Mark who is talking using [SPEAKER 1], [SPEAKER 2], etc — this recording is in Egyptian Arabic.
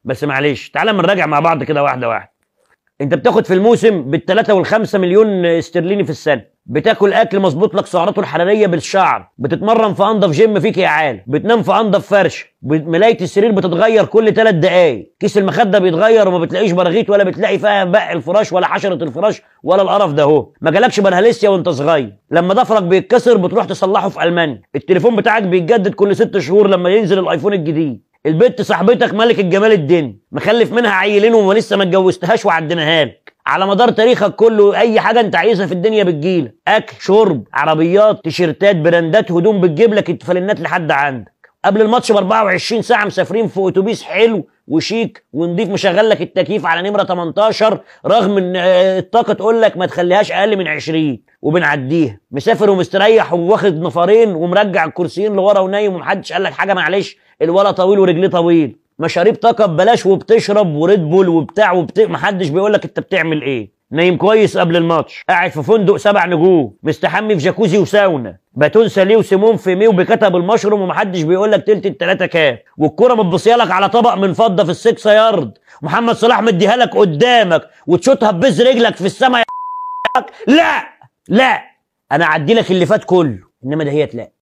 [SPEAKER 1] بس معلش تعالى اما نراجع مع بعض كده واحده واحده انت بتاخد في الموسم بالثلاثة والخمسة مليون استرليني في السنة بتاكل اكل مظبوط لك سعراته الحراريه بالشعر بتتمرن في انضف جيم فيك يا عالم بتنام في انضف فرش ب- ملايه السرير بتتغير كل ثلاث دقايق كيس المخده بيتغير وما بتلاقيش براغيث ولا بتلاقي فيها بق الفراش ولا حشره الفراش ولا القرف ده اهو ما جالكش برهاليسيا وانت صغير لما ضفرك بيتكسر بتروح تصلحه في المانيا التليفون بتاعك بيتجدد كل ست شهور لما ينزل الايفون الجديد البنت صاحبتك ملك الجمال الدنيا مخلف منها عيلين ولسه ما اتجوزتهاش وعديناها لك على مدار تاريخك كله اي حاجه انت عايزها في الدنيا بتجيلك اكل شرب عربيات تيشيرتات براندات هدوم بتجيب لك الفلنات لحد عندك قبل الماتش ب 24 ساعه مسافرين في اتوبيس حلو وشيك ونضيف مشغل لك التكييف على نمره 18 رغم ان آه، الطاقه تقول لك ما تخليهاش اقل من 20 وبنعديها مسافر ومستريح وواخد نفرين ومرجع الكرسيين لورا ونايم ومحدش قال لك حاجه معلش الولا طويل ورجليه طويل مشاريب طاقه ببلاش وبتشرب وريد بول وبتاع وبت... محدش بيقول لك انت بتعمل ايه نايم كويس قبل الماتش قاعد في فندق سبع نجوم مستحمي في جاكوزي وساونا باتون ساليه وسيمون في ميه وبكتب المشروم ومحدش بيقول لك تلت التلاته كام والكره متبصيه لك على طبق من فضه في السكس يارد محمد صلاح مديها لك قدامك وتشوطها ببز رجلك في السما يا لا لا انا اعدي لك اللي فات كله انما دهيت لا